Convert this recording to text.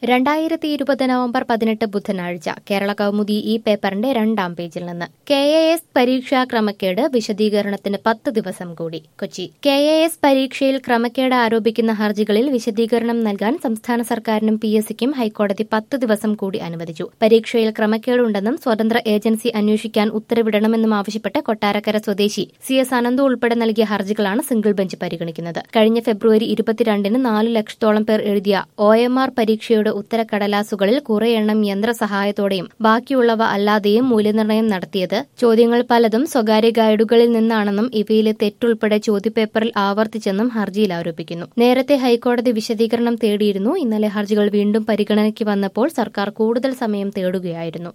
രണ്ടായിരത്തി ഇരുപത് നവംബർ പതിനെട്ട് ബുധനാഴ്ച കേരള കൗമുദി ഈ പേപ്പറിന്റെ രണ്ടാം പേജിൽ നിന്ന് കെ എ എസ് പരീക്ഷാ ക്രമക്കേട് വിശദീകരണത്തിന് പത്ത് ദിവസം കൂടി കൊച്ചി കെ എ എസ് പരീക്ഷയിൽ ക്രമക്കേട് ആരോപിക്കുന്ന ഹർജികളിൽ വിശദീകരണം നൽകാൻ സംസ്ഥാന സർക്കാരിനും പി എസ് സിക്കും ഹൈക്കോടതി പത്ത് ദിവസം കൂടി അനുവദിച്ചു പരീക്ഷയിൽ ക്രമക്കേടുണ്ടെന്നും സ്വതന്ത്ര ഏജൻസി അന്വേഷിക്കാൻ ഉത്തരവിടണമെന്നും ആവശ്യപ്പെട്ട് കൊട്ടാരക്കര സ്വദേശി സി എസ് അനന്തു ഉൾപ്പെടെ നൽകിയ ഹർജികളാണ് സിംഗിൾ ബെഞ്ച് പരിഗണിക്കുന്നത് കഴിഞ്ഞ ഫെബ്രുവരി ഇരുപത്തിരണ്ടിന് നാല് ലക്ഷത്തോളം പേർ എഴുതിയ ഒ എം ആർ പരീക്ഷയുടെ ഉത്തരക്കടലാസുകളിൽ കുറെയെണ്ണം യന്ത്രസഹായത്തോടെയും ബാക്കിയുള്ളവ അല്ലാതെയും മൂല്യനിർണ്ണയം നടത്തിയത് ചോദ്യങ്ങൾ പലതും സ്വകാര്യ ഗൈഡുകളിൽ നിന്നാണെന്നും ഇവയിലെ തെറ്റുൾപ്പെടെ ചോദ്യപേപ്പറിൽ ആവർത്തിച്ചെന്നും ഹർജിയിൽ ആരോപിക്കുന്നു നേരത്തെ ഹൈക്കോടതി വിശദീകരണം തേടിയിരുന്നു ഇന്നലെ ഹർജികൾ വീണ്ടും പരിഗണനയ്ക്ക് വന്നപ്പോൾ സർക്കാർ കൂടുതൽ സമയം തേടുകയായിരുന്നു